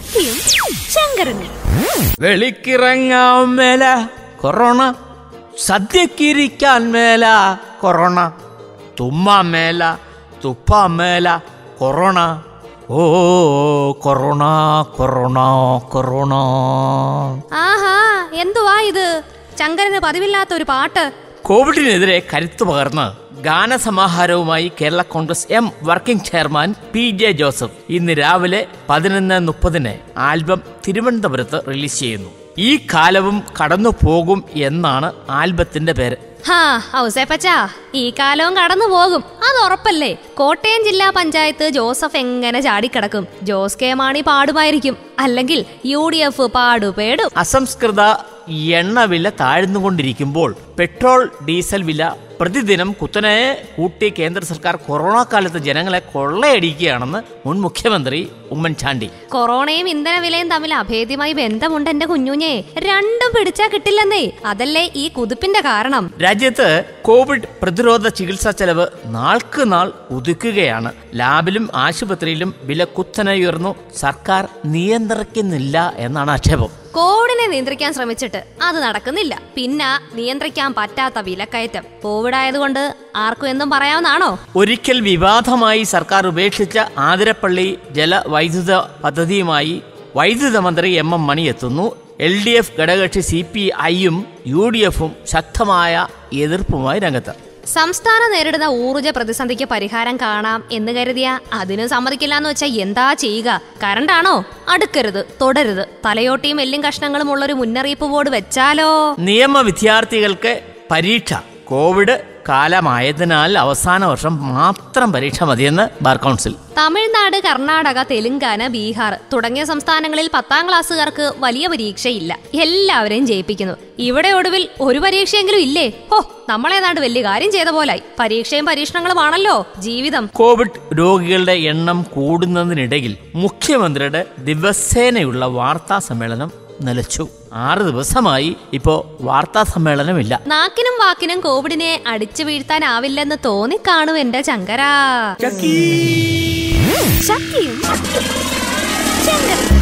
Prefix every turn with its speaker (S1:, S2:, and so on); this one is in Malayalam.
S1: ശക്തിയും ശങ്കരനും
S2: വെളിക്കിറങ്ങാൻ മേല കൊറോണ സദ്യക്കിരിക്കാൻ മേല കൊറോണ തുമ്മാൻ മേല തുപ്പാൻ മേല കൊറോണ ഓ കൊറോണ കൊറോണ കൊറോണ
S1: ആഹാ എന്തുവാ ഇത് ശങ്കരന് പതിവില്ലാത്ത ഒരു പാട്ട്
S2: കോവിഡിനെതിരെ കരുത്തു പകർന്ന് ഗാനസമാഹാരവുമായി Kerala Congress M working chairman P J Joseph ഇന്ന് രാവിലെ പതിനൊന്ന് മുപ്പതിന് ആൽബം തിരുവനന്തപുരത്ത് റിലീസ് ചെയ്യുന്നു ഈ കാലവും കടന്നു പോകും എന്നാണ് ആൽബത്തിന്റെ പേര്
S1: ഹാ ഔസേപ്പച്ചാ ഈ കാലവും കടന്നു പോകും അത് ഉറപ്പല്ലേ കോട്ടയം ജില്ലാ പഞ്ചായത്ത് ജോസഫ് എങ്ങനെ ചാടിക്കിടക്കും ജോസ് കെ മാണി പാടുമായിരിക്കും അല്ലെങ്കിൽ യു ഡി എഫ് പാടുപേടും
S2: അസംസ്കൃത എണ്ണവില താഴ്ന്നുകൊണ്ടിരിക്കുമ്പോൾ പെട്രോൾ ഡീസൽ വില പ്രതിദിനം കുത്തനെ കൂട്ടി കേന്ദ്ര സർക്കാർ കൊറോണ കാലത്ത് ജനങ്ങളെ കൊള്ളയടിക്കുകയാണെന്ന് മുൻ മുഖ്യമന്ത്രി ഉമ്മൻചാണ്ടി
S1: കൊറോണയും ഇന്ധനവിലയും തമ്മിൽ അഭേദ്യമായി ബന്ധമുണ്ട് എന്റെ കുഞ്ഞുഞ്ഞെ രണ്ടും പിടിച്ചാ കിട്ടില്ലെന്നേ അതല്ലേ ഈ കുതിപ്പിന്റെ കാരണം
S2: രാജ്യത്ത് കോവിഡ് പ്രതിരോധ ചികിത്സാ ചെലവ് നാൾക്ക് നാൾ ഉദിക്കുകയാണ് ലാബിലും ആശുപത്രിയിലും വില കുത്തനെ ഉയർന്നു സർക്കാർ നിയന്ത്രിക്കുന്നില്ല എന്നാണ് ആക്ഷേപം
S1: കോവിഡിനെ നിയന്ത്രിക്കാൻ ശ്രമിച്ചിട്ട് അത് നടക്കുന്നില്ല പിന്നെ നിയന്ത്രിക്കാൻ പറ്റാത്ത വിലക്കയറ്റം കോവിഡ് ആയതുകൊണ്ട് ആർക്കും എന്തും പറയാവുന്നതാണോ
S2: ഒരിക്കൽ വിവാദമായി സർക്കാർ ഉപേക്ഷിച്ച ആതിരപ്പള്ളി ജലവൈദ്യുത പദ്ധതിയുമായി വൈദ്യുത മന്ത്രി എം എം മണി എത്തുന്നു എൽ ഡി എഫ് ഘടകകക്ഷി സി പി ഐയും യു ഡി എഫും ശക്തമായ എതിർപ്പുമായി രംഗത്ത്
S1: സംസ്ഥാനം നേരിടുന്ന ഊർജ പ്രതിസന്ധിക്ക് പരിഹാരം കാണാം എന്ന് കരുതിയ അതിനും സമ്മതിക്കില്ല എന്ന് വെച്ചാൽ എന്താ ചെയ്യുക കറണ്ടാണോ അടുക്കരുത് തുടരുത് തലയോട്ടിയും എല്ലും കഷ്ണങ്ങളും ഉള്ളൊരു മുന്നറിയിപ്പ് ബോർഡ് വെച്ചാലോ
S2: നിയമ വിദ്യാർത്ഥികൾക്ക് പരീക്ഷ കോവിഡ് കാലമായതിനാൽ അവസാന വർഷം മാത്രം പരീക്ഷ മതിയെന്ന് ബാർ കൗൺസിൽ
S1: തമിഴ്നാട് കർണാടക തെലുങ്കാന ബീഹാർ തുടങ്ങിയ സംസ്ഥാനങ്ങളിൽ പത്താം ക്ലാസ്സുകാർക്ക് വലിയ പരീക്ഷയില്ല എല്ലാവരെയും ജയിപ്പിക്കുന്നു ഇവിടെ ഒടുവിൽ ഒരു പരീക്ഷയെങ്കിലും ഇല്ലേ ഹോ നമ്മളേതാണ്ട് വലിയ കാര്യം ചെയ്ത പോലായി പരീക്ഷയും പരീക്ഷണങ്ങളുമാണല്ലോ ജീവിതം
S2: കോവിഡ് രോഗികളുടെ എണ്ണം കൂടുന്നതിനിടയിൽ മുഖ്യമന്ത്രിയുടെ ദിവസേനയുള്ള വാർത്താ സമ്മേളനം നിലച്ചു ആറ് ദിവസമായി ഇപ്പോ വാർത്താ സമ്മേളനമില്ല
S1: നാക്കിനും വാക്കിനും കോവിഡിനെ അടിച്ചു വീഴ്ത്താനാവില്ലെന്ന് തോന്നിക്കാണും എന്റെ ചങ്കരാ ശക്തിയും ശങ്കരനും